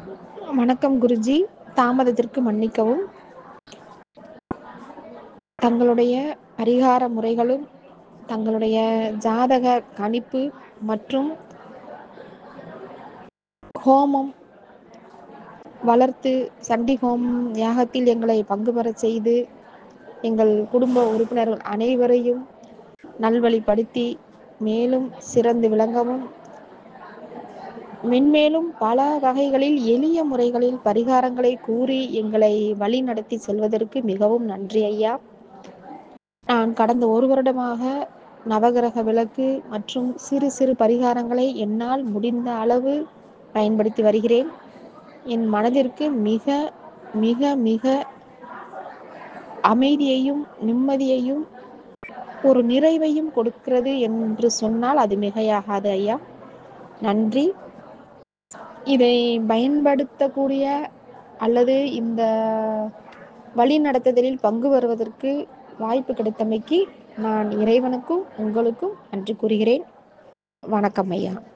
வணக்கம் குருஜி தாமதத்திற்கு மன்னிக்கவும் தங்களுடைய பரிகார முறைகளும் தங்களுடைய ஜாதக கணிப்பு மற்றும் ஹோமம் வளர்த்து சண்டி ஹோமம் யாகத்தில் எங்களை பங்கு பெறச் செய்து எங்கள் குடும்ப உறுப்பினர்கள் அனைவரையும் நல்வழிப்படுத்தி மேலும் சிறந்து விளங்கவும் மென்மேலும் பல வகைகளில் எளிய முறைகளில் பரிகாரங்களை கூறி எங்களை வழி நடத்தி செல்வதற்கு மிகவும் நன்றி ஐயா நான் கடந்த ஒரு வருடமாக நவகிரக விளக்கு மற்றும் சிறு சிறு பரிகாரங்களை என்னால் முடிந்த அளவு பயன்படுத்தி வருகிறேன் என் மனதிற்கு மிக மிக மிக அமைதியையும் நிம்மதியையும் ஒரு நிறைவையும் கொடுக்கிறது என்று சொன்னால் அது மிகையாகாது ஐயா நன்றி இதை பயன்படுத்தக்கூடிய அல்லது இந்த வழி நடத்துதலில் பங்கு வருவதற்கு வாய்ப்பு கிடைத்தமைக்கு நான் இறைவனுக்கும் உங்களுக்கும் நன்றி கூறுகிறேன் வணக்கம் ஐயா